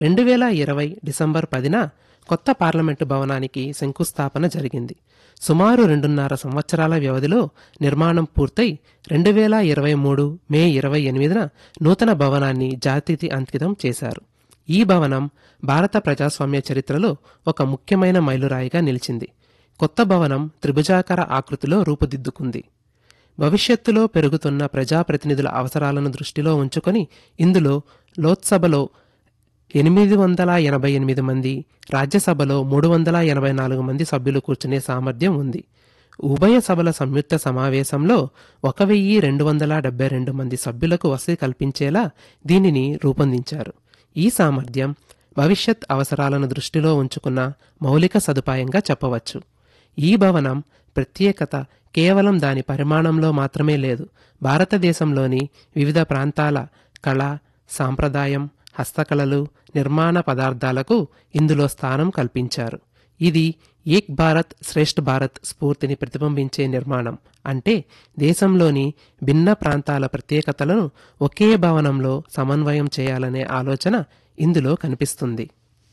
రెండు వేల ఇరవై డిసెంబర్ పదిన కొత్త పార్లమెంటు భవనానికి శంకుస్థాపన జరిగింది సుమారు రెండున్నర సంవత్సరాల వ్యవధిలో నిర్మాణం పూర్తయి రెండు వేల ఇరవై మూడు మే ఇరవై ఎనిమిదిన నూతన భవనాన్ని జాతికి అంకితం చేశారు ఈ భవనం భారత ప్రజాస్వామ్య చరిత్రలో ఒక ముఖ్యమైన మైలురాయిగా నిలిచింది కొత్త భవనం త్రిభుజాకార ఆకృతిలో రూపుదిద్దుకుంది భవిష్యత్తులో పెరుగుతున్న ప్రజాప్రతినిధుల అవసరాలను దృష్టిలో ఉంచుకొని ఇందులో లోక్సభలో ఎనిమిది వందల ఎనభై ఎనిమిది మంది రాజ్యసభలో మూడు వందల ఎనభై నాలుగు మంది సభ్యులు కూర్చునే సామర్థ్యం ఉంది ఉభయ సభల సంయుక్త సమావేశంలో ఒక వెయ్యి రెండు వందల డెబ్బై రెండు మంది సభ్యులకు వసతి కల్పించేలా దీనిని రూపొందించారు ఈ సామర్థ్యం భవిష్యత్ అవసరాలను దృష్టిలో ఉంచుకున్న మౌలిక సదుపాయంగా చెప్పవచ్చు ఈ భవనం ప్రత్యేకత కేవలం దాని పరిమాణంలో మాత్రమే లేదు భారతదేశంలోని వివిధ ప్రాంతాల కళ సాంప్రదాయం హస్తకళలు నిర్మాణ పదార్థాలకు ఇందులో స్థానం కల్పించారు ఇది ఏక్ భారత్ శ్రేష్ఠ భారత్ స్ఫూర్తిని ప్రతిబింబించే నిర్మాణం అంటే దేశంలోని భిన్న ప్రాంతాల ప్రత్యేకతలను ఒకే భవనంలో సమన్వయం చేయాలనే ఆలోచన ఇందులో కనిపిస్తుంది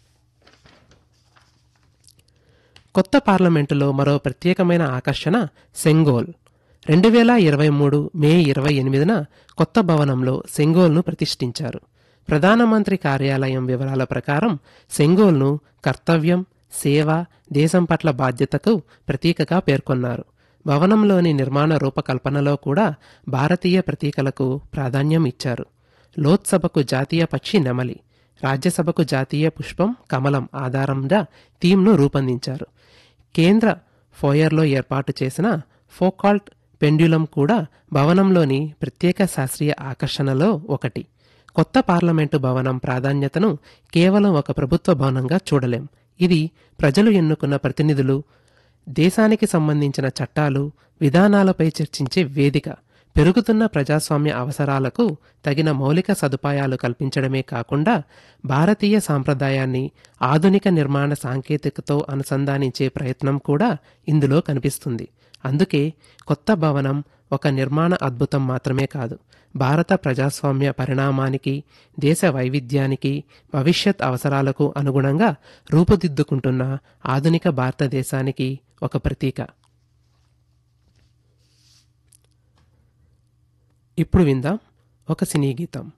కొత్త పార్లమెంటులో మరో ప్రత్యేకమైన ఆకర్షణ సెంగోల్ రెండు వేల ఇరవై మూడు మే ఇరవై ఎనిమిదిన కొత్త భవనంలో సెంగోల్ను ప్రతిష్ఠించారు ప్రధానమంత్రి కార్యాలయం వివరాల ప్రకారం సెంగోల్ను కర్తవ్యం సేవ దేశం పట్ల బాధ్యతకు ప్రతీకగా పేర్కొన్నారు భవనంలోని నిర్మాణ రూపకల్పనలో కూడా భారతీయ ప్రతీకలకు ప్రాధాన్యం ఇచ్చారు లోక్సభకు జాతీయ పక్షి నెమలి రాజ్యసభకు జాతీయ పుష్పం కమలం ఆధారంగా థీమ్ను రూపొందించారు కేంద్ర ఫోయర్లో ఏర్పాటు చేసిన ఫోకాల్ట్ పెండ్యులం కూడా భవనంలోని ప్రత్యేక శాస్త్రీయ ఆకర్షణలో ఒకటి కొత్త పార్లమెంటు భవనం ప్రాధాన్యతను కేవలం ఒక ప్రభుత్వ భవనంగా చూడలేం ఇది ప్రజలు ఎన్నుకున్న ప్రతినిధులు దేశానికి సంబంధించిన చట్టాలు విధానాలపై చర్చించే వేదిక పెరుగుతున్న ప్రజాస్వామ్య అవసరాలకు తగిన మౌలిక సదుపాయాలు కల్పించడమే కాకుండా భారతీయ సాంప్రదాయాన్ని ఆధునిక నిర్మాణ సాంకేతికతో అనుసంధానించే ప్రయత్నం కూడా ఇందులో కనిపిస్తుంది అందుకే కొత్త భవనం ఒక నిర్మాణ అద్భుతం మాత్రమే కాదు భారత ప్రజాస్వామ్య పరిణామానికి దేశ వైవిధ్యానికి భవిష్యత్ అవసరాలకు అనుగుణంగా రూపుదిద్దుకుంటున్న ఆధునిక భారతదేశానికి ఒక ప్రతీక ఇప్పుడు విందాం ఒక సినీ గీతం